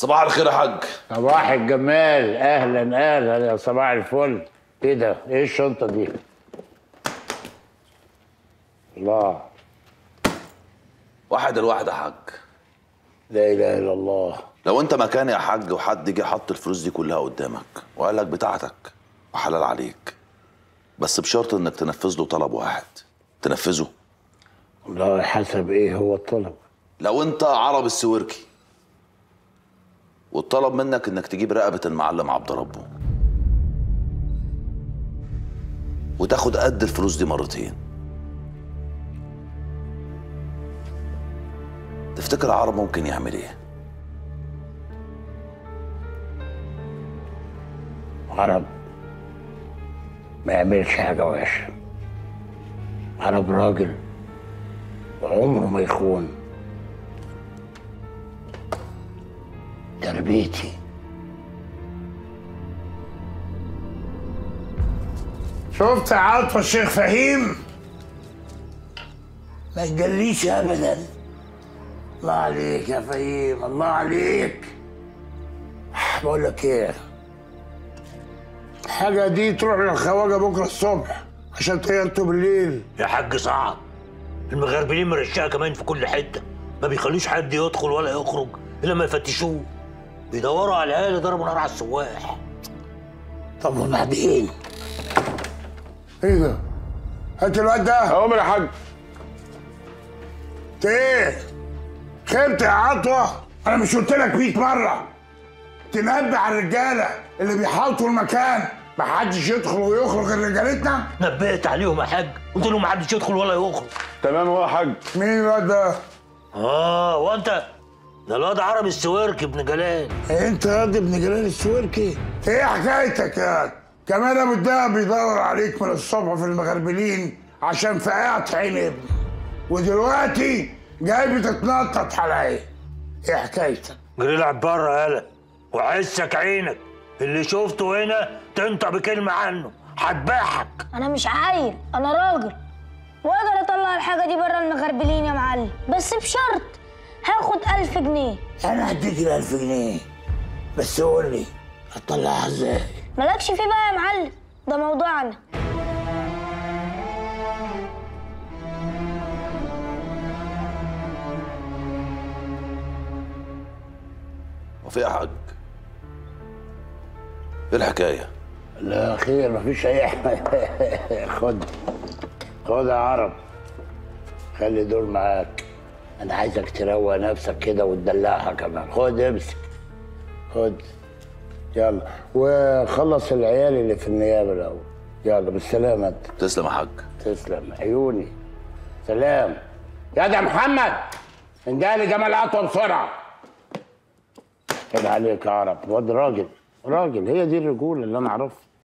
صباح الخير يا حاج صباح الجمال اهلا اهلا يا صباح الفل ايه ده ايه الشنطه دي الله واحد الواحد يا حاج لا اله الا الله لو انت مكاني يا حاج وحد جه حط الفلوس دي كلها قدامك وقال لك بتاعتك وحلال عليك بس بشرط انك تنفذ له طلب واحد تنفذه والله حسب ايه هو الطلب لو انت عرب السويركي والطلب منك انك تجيب رقبة المعلم عبد ربه وتاخد قد الفلوس دي مرتين تفتكر عرب ممكن يعمل ايه؟ عرب ما يعملش حاجه وحشه عرب راجل وعمره ما يخون تربيتي شفت عاطفة الشيخ فهيم ما تجليش ابدا الله عليك يا فهيم الله عليك بقول لك ايه الحاجة دي تروح للخواجة بكرة الصبح عشان طيارته بالليل يا حاج صعب المغربلين مرشقه كمان في كل حته ما بيخلوش حد يدخل ولا يخرج الا ما يفتشوه بيدوروا على العيال ضربوا نار على السواح طب وبعدين ايه ده؟ هات الواد ده عمر يا حاج انت ايه؟ خبت يا عطوة انا مش قلت لك 100 مرة تنبه على الرجالة اللي بيحاوطوا المكان محدش يدخل ويخرج غير رجالتنا نبهت عليهم يا حاج قلت لهم ما حدش يدخل ولا يخرج تمام هو يا حاج مين الواد ده؟ اه وانت ده الواد عربي السويركي ابن جلال انت ياض ابن جلال السويركي ايه حكايتك يا كمان ابو الدهب بيدور عليك من الصبح في المغربلين عشان فقعت عين ابنه ودلوقتي جاي بتتنطط عليا ايه حكايتك جري العب بره يالا وعزك عينك اللي شفته هنا تنطق بكلمه عنه هتباحك انا مش عيل انا راجل واقدر اطلع الحاجه دي بره المغربلين يا معلم بس بشرط هاخد ألف جنيه انا هديك الألف جنيه بس قول لي هتطلعها ازاي مالكش فيه بقى يا معلم ده موضوعنا وفي يا حاج ايه الحكاية؟ لا خير مفيش اي حاجه خد خد يا عرب خلي دول معاك انا عايزك تروق نفسك كده وتدلعها كمان خد امسك خد يلا وخلص العيال اللي في النيابه الاول يلا بالسلامه انت تسلم يا حاج تسلم عيوني سلام يا ده محمد اندهلي جمال عطوه بسرعه كده عليك يا عرب واد راجل راجل هي دي الرجوله اللي انا اعرفها